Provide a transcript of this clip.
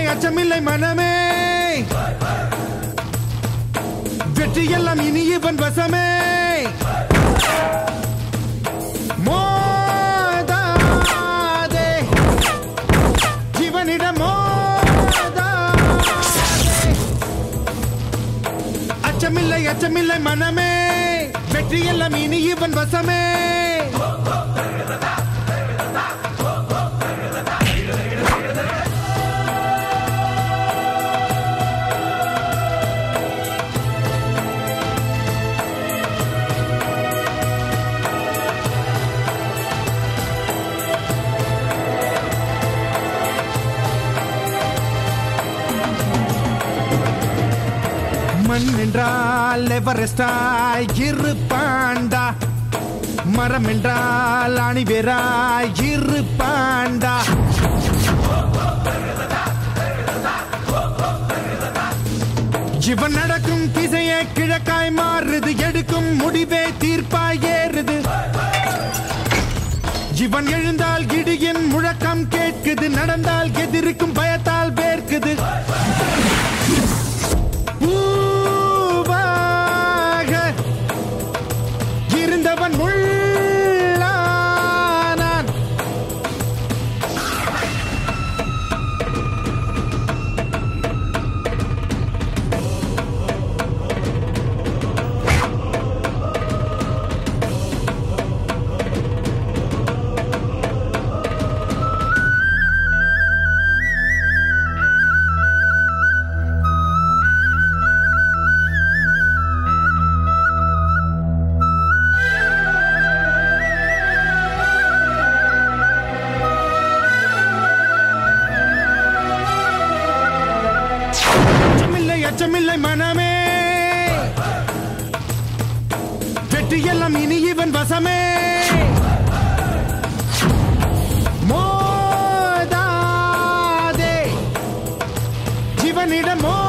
அச்சமில்லை மனமே வெற்றி எல்லாம் இனி இவன் வசமே மோதாதே ஜீவனிடம் மோதாதே அச்சமில்லை அச்சமில்லை மனமே வெற்றி எல்லாம் இனி இவன் வசமே மண் என்றால் எவரெஸ்டாய் இருப்பாண்டா மரம் என்றால் அணிவேராய் இருப்பாண்டா இவன் நடக்கும் திசையே கிழக்காய் மாறுது எடுக்கும் முடிவே தீர்ப்பாய் ஏறுது இவன் எழுந்தால் இடியின் முழக்கம் கேட்குது நடந்தால் எதிர்க்கும் பயத்தால் வேர்க்குது பூவாக இருந்தவன் முள்ளானான் அச்சமில்லை அச்சமில்லை மனமே வெற்றி எல்லாம் இனி இவன் வசமே மோதாதே ஜீவனிடம் மோ